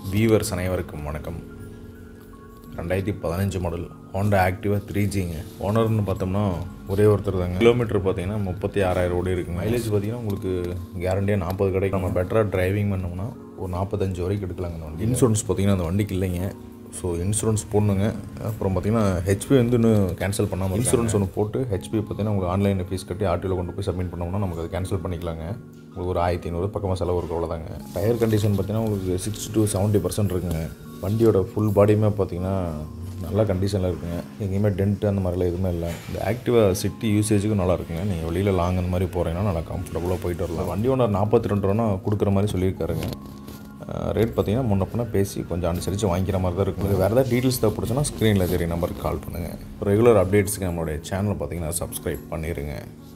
viewers அனைவருக்கும் வணக்கம் ரெண்டாயிரத்தி பதினஞ்சு மாடல் ஹோண்டா ஆக்டிவா த்ரீ ஜிங்க ஓனர்னு பார்த்தோம்னா ஒரே ஒருத்தர் தாங்க கிலோமீட்டர் பார்த்தீங்கன்னா முப்பத்தி ஆறாயிரம் ஓடி இருக்குங்க மைலேஜ் பார்த்தீங்கன்னா உங்களுக்கு கேரண்டியாக நாற்பது கிடைக்கும் நம்ம பெட்டராக டிரைவிங் பண்ணோம்னா ஒரு நாற்பத்தஞ்சு வரைக்கும் எடுக்கலாங்க அந்த வண்டி இன்சூரன்ஸ் பார்த்தீங்கன்னா அந்த வண்டிக்கு இல்லைங்க ஸோ இன்சூரன்ஸ் போடணுங்க அப்புறம் பார்த்தீங்கன்னா ஹெச்பி வந்து இன்னும் கேன்சல் பண்ணாமல் இன்சூரன்ஸ் ஒன்று போட்டு ஹெச்பி பார்த்தீங்கன்னா உங்களுக்கு ஆன்லைனில் ஃபீஸ் கட்டி ஆர்டிஓவில் கொண்டு போய் சப்மிட் பண்ணோம்னா நமக்கு அது கேன்சல் பண்ணிக்கலாங்க உங்களுக்கு ஒரு ஆயிரத்தி ஐநூறு பக்கமாக செலவு இருக்கும் அவ்வளோதாங்க டயர் கண்டிஷன் பார்த்தீங்கன்னா உங்களுக்கு சிக்ஸ்டி டு செவன்ட்டி பர்சன்ட் இருக்குங்க வண்டியோட ஃபுல் பாடியுமே பார்த்தீங்கன்னா நல்ல கண்டிஷனில் இருக்குங்க எங்கேயுமே டென்ட் அந்த மாதிரிலாம் எதுவுமே இல்லை இந்த ஆக்டிவா சிட்டி யூசேஜுக்கும் நல்லா இருக்குங்க நீங்கள் வெளியில் லாங் அந்த மாதிரி போகிறீங்கன்னா நல்லா கம்ஃபர்டபுளாக போயிட்டு வரலாம் வண்டி ஓனர் நாற்பத்தி ரெண்டு ரூபா கொடுக்குற மாதிரி சொல்லியிருக்காருங்க ரேட் பார்த்தீங்கன்னா முன்ன பின்ன பேசி கொஞ்சம் அனுசரித்து வாங்கிக்கிற மாதிரி தான் இருக்கும் வேறு ஏதாவது டீட்டெயில்ஸ் தேவைப்படுச்சுன்னா ஸ்க்ரீனில் தெரிய நம்பருக்கு கால் பண்ணுங்கள் ரெகுலர் அப்டேட்ஸுக்கு நம்மளுடைய சேனலை பார்த்தீங்கன்னா சப்ஸ்கிரைப் பண்ணிடுங்க